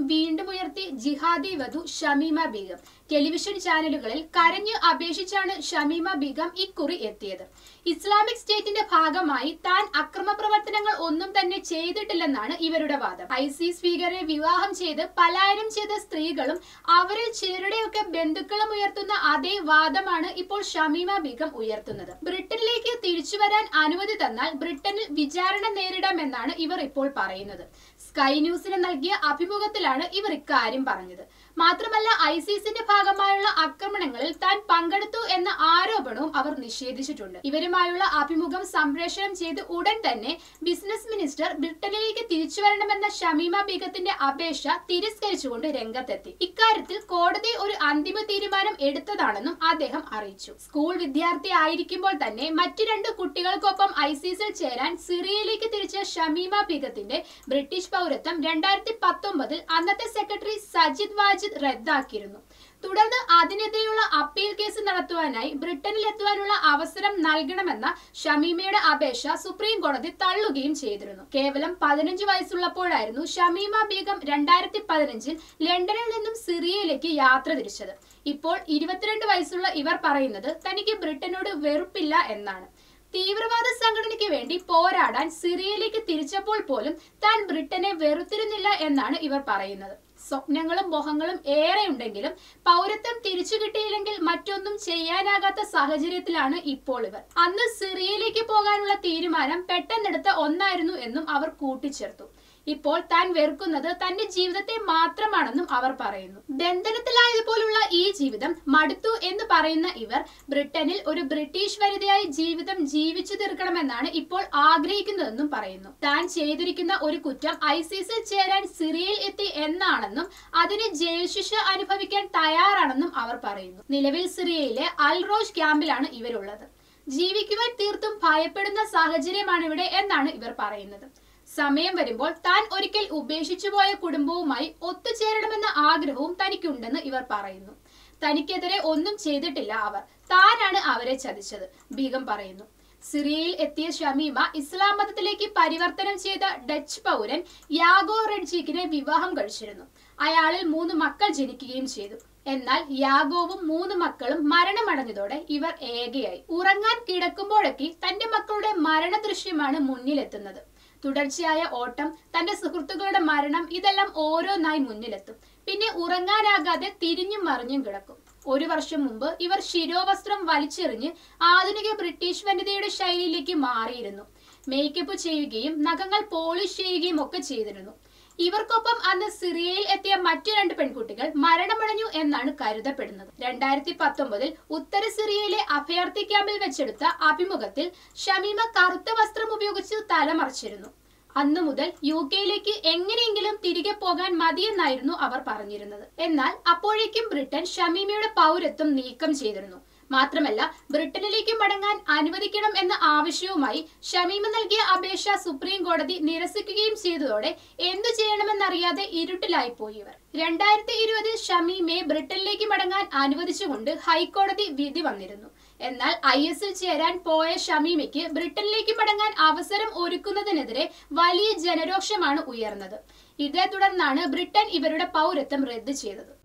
വീണ്ടും ഉയർത്തി ജിഹാദി വധു ഷമീമ ബീഗം ടെലിവിഷൻ ചാനലുകളിൽ കരഞ്ഞ് അപേക്ഷിച്ചാണ് ഷമീമ ബീഗം ഇക്കുറി എത്തിയത് ഇസ്ലാമിക് സ്റ്റേറ്റിന്റെ ഭാഗമായി താൻ അക്രമ പ്രവർത്തനങ്ങൾ ഒന്നും തന്നെ ചെയ്തിട്ടില്ലെന്നാണ് ഇവരുടെ വാദം ഐസിസ് ഭീകരരെ വിവാഹം ചെയ്ത് പലായനം ചെയ്ത സ്ത്രീകളും അവരിൽ ചിലരുടെയൊക്കെ ബന്ധുക്കളും ഉയർത്തുന്ന അതേ വാദമാണ് ഇപ്പോൾ ഷമീമ ബീഗം ഉയർത്തുന്നത് ബ്രിട്ടനിലേക്ക് തിരിച്ചു വരാൻ അനുമതി തന്നാൽ ബ്രിട്ടനിൽ വിചാരണ നേരിടാമെന്നാണ് ഇവർ ഇപ്പോൾ പറയുന്നത് സ്കൈ ന്യൂസിന് നൽകിയ അഭിമുഖത്തിലാണ് ഇവർ ഇക്കാര്യം പറഞ്ഞത് മാത്രമല്ല ഐസിസിന്റെ ഭാഗമായുള്ള ആക്രമണങ്ങളിൽ താൻ പങ്കെടുത്തു എന്ന ആരോപണവും അവർ നിഷേധിച്ചിട്ടുണ്ട് ഇവരുമായുള്ള അഭിമുഖം സംപ്രേഷണം ചെയ്ത് ഉടൻ തന്നെ ബിസിനസ് മിനിസ്റ്റർ ബ്രിട്ടനിലേക്ക് തിരിച്ചു വരണമെന്ന ഷമീമ ബീഗത്തിന്റെ അപേക്ഷ തിരസ്കരിച്ചുകൊണ്ട് രംഗത്തെത്തി ഇക്കാര്യത്തിൽ കോടതി ഒരു അന്തിമ തീരുമാനം എടുത്തതാണെന്നും അദ്ദേഹം അറിയിച്ചു സ്കൂൾ വിദ്യാർത്ഥി ആയിരിക്കുമ്പോൾ തന്നെ മറ്റു രണ്ട് കുട്ടികൾക്കൊപ്പം ഐസിസിൽ ചേരാൻ സിറിയയിലേക്ക് തിരിച്ച ഷമീമ ബീഗത്തിന്റെ ബ്രിട്ടീഷ് പൗരത്വം രണ്ടായിരത്തി പത്തൊമ്പതിൽ അന്നത്തെ സെക്രട്ടറി സജിദ് വാജിദ് റദ്ദാക്കിയിരുന്നു തുടർന്ന് അതിനെതിരെയുള്ള അപ്പീൽ കേസ് നടത്തുവാനായി ബ്രിട്ടനിൽ എത്തുവാനുള്ള അവസരം നൽകണമെന്ന ഷമീമയുടെ അപേക്ഷ സുപ്രീം കോടതി തള്ളുകയും ചെയ്തിരുന്നു കേവലം പതിനഞ്ച് വയസ്സുള്ളപ്പോഴായിരുന്നു ഷമീമ ബീഗം രണ്ടായിരത്തി പതിനഞ്ചിൽ ലണ്ടനിൽ നിന്നും സിറിയയിലേക്ക് യാത്ര തിരിച്ചത് ഇപ്പോൾ ഇരുപത്തിരണ്ട് വയസ്സുള്ള ഇവർ പറയുന്നത് തനിക്ക് ബ്രിട്ടനോട് വെറുപ്പില്ല എന്നാണ് തീവ്രവാദ സംഘടനയ്ക്ക് വേണ്ടി പോരാടാൻ സിറിയയിലേക്ക് തിരിച്ചപ്പോൾ പോലും താൻ ബ്രിട്ടനെ വെറുത്തിരുന്നില്ല എന്നാണ് ഇവർ പറയുന്നത് സ്വപ്നങ്ങളും മോഹങ്ങളും ഏറെ ഉണ്ടെങ്കിലും പൗരത്വം തിരിച്ചു കിട്ടിയില്ലെങ്കിൽ മറ്റൊന്നും ചെയ്യാനാകാത്ത സാഹചര്യത്തിലാണ് ഇപ്പോൾ ഇവർ അന്ന് സിറിയയിലേക്ക് പോകാനുള്ള തീരുമാനം പെട്ടെന്നെടുത്ത ഒന്നായിരുന്നു എന്നും അവർ കൂട്ടിച്ചേർത്തു ഇപ്പോൾ താൻ വെറുക്കുന്നത് തന്റെ ജീവിതത്തെ മാത്രമാണെന്നും അവർ പറയുന്നു ബന്ധനത്തിലായതുപോലുള്ള ഈ ജീവിതം മടുത്തു എന്ന് പറയുന്ന ഇവർ ബ്രിട്ടനിൽ ഒരു ബ്രിട്ടീഷ് വനിതയായി ജീവിതം ജീവിച്ചു തീർക്കണമെന്നാണ് ഇപ്പോൾ ആഗ്രഹിക്കുന്നതെന്നും പറയുന്നു താൻ ചെയ്തിരിക്കുന്ന ഒരു കുറ്റം ഐസിസിൽ ചേരാൻ സിറിയയിൽ എത്തി എന്നാണെന്നും അതിന് ജയിൽ ശിക്ഷ അനുഭവിക്കാൻ തയ്യാറാണെന്നും അവർ പറയുന്നു നിലവിൽ സിറിയയിലെ അൽ റോഷ് ക്യാമ്പിലാണ് ഇവരുള്ളത് ജീവിക്കുവാൻ തീർത്തും ഭയപ്പെടുന്ന സാഹചര്യമാണ് ഇവിടെ എന്നാണ് ഇവർ പറയുന്നത് സമയം വരുമ്പോൾ താൻ ഒരിക്കൽ ഉപേക്ഷിച്ചു പോയ കുടുംബവുമായി ഒത്തുചേരണമെന്ന ആഗ്രഹവും തനിക്കുണ്ടെന്ന് ഇവർ പറയുന്നു തനിക്കെതിരെ ഒന്നും ചെയ്തിട്ടില്ല അവർ താനാണ് അവരെ ചതിച്ചത് ബീഗം പറയുന്നു സിറിയയിൽ എത്തിയ ഷമീമ ഇസ്ലാം മതത്തിലേക്ക് പരിവർത്തനം ചെയ്ത ഡച്ച് പൗരൻ യാഗോ റെഡ്ജിക്കിനെ വിവാഹം കഴിച്ചിരുന്നു അയാളിൽ മൂന്ന് മക്കൾ ജനിക്കുകയും ചെയ്തു എന്നാൽ യാഗോവും മൂന്ന് മക്കളും മരണമടഞ്ഞതോടെ ഇവർ ഏകയായി ഉറങ്ങാൻ കിടക്കുമ്പോഴൊക്കെ തന്റെ മക്കളുടെ മരണ ദൃശ്യമാണ് മുന്നിലെത്തുന്നത് തുടർച്ചയായ ഓട്ടം തന്റെ സുഹൃത്തുക്കളുടെ മരണം ഇതെല്ലാം ഓരോന്നായി മുന്നിലെത്തും പിന്നെ ഉറങ്ങാനാകാതെ തിരിഞ്ഞും മറിഞ്ഞും കിടക്കും ഒരു വർഷം മുമ്പ് ഇവർ ശിരോവസ്ത്രം വലിച്ചെറിഞ്ഞ് ആധുനിക ബ്രിട്ടീഷ് വനിതയുടെ ശൈലിയിലേക്ക് മാറിയിരുന്നു മേക്കപ്പ് ചെയ്യുകയും നഖങ്ങൾ പോളിഷ് ചെയ്യുകയും ഒക്കെ ചെയ്തിരുന്നു ഇവർക്കൊപ്പം അന്ന് സിറിയയിൽ എത്തിയ മറ്റു രണ്ട് പെൺകുട്ടികൾ മരണമടഞ്ഞു എന്നാണ് കരുതപ്പെടുന്നത് രണ്ടായിരത്തി പത്തൊമ്പതിൽ ഉത്തര സിറിയയിലെ അഭയാർത്ഥി ക്യാമ്പിൽ വെച്ചെടുത്ത അഭിമുഖത്തിൽ ഷമീമ കറുത്ത വസ്ത്രം ഉപയോഗിച്ച് തലമറച്ചിരുന്നു അന്നു മുതൽ യു കെയിലേക്ക് എങ്ങനെയെങ്കിലും തിരികെ പോകാൻ മതിയെന്നായിരുന്നു അവർ പറഞ്ഞിരുന്നത് എന്നാൽ അപ്പോഴേക്കും ബ്രിട്ടൻ ഷമീമയുടെ പൗരത്വം നീക്കം ചെയ്തിരുന്നു മാത്രമല്ല ബ്രിട്ടനിലേക്ക് മടങ്ങാൻ അനുവദിക്കണം എന്ന ആവശ്യവുമായി ഷമീമ നൽകിയ അപേക്ഷ സുപ്രീം കോടതി നിരസിക്കുകയും ചെയ്തതോടെ എന്തു ചെയ്യണമെന്നറിയാതെ ഇരുട്ടിലായി പോയി ഇവർ രണ്ടായിരത്തി ഇരുപതിൽ ഷമീമയെ ബ്രിട്ടനിലേക്ക് മടങ്ങാൻ അനുവദിച്ചുകൊണ്ട് ഹൈക്കോടതി വിധി വന്നിരുന്നു എന്നാൽ ഐ എസിൽ ചേരാൻ പോയ ഷമീമയ്ക്ക് ബ്രിട്ടനിലേക്ക് മടങ്ങാൻ അവസരം ഒരുക്കുന്നതിനെതിരെ വലിയ ജനരോക്ഷമാണ് ഉയർന്നത് ഇതേ തുടർന്നാണ് ബ്രിട്ടൻ ഇവരുടെ പൗരത്വം റദ്ദ് ചെയ്തത്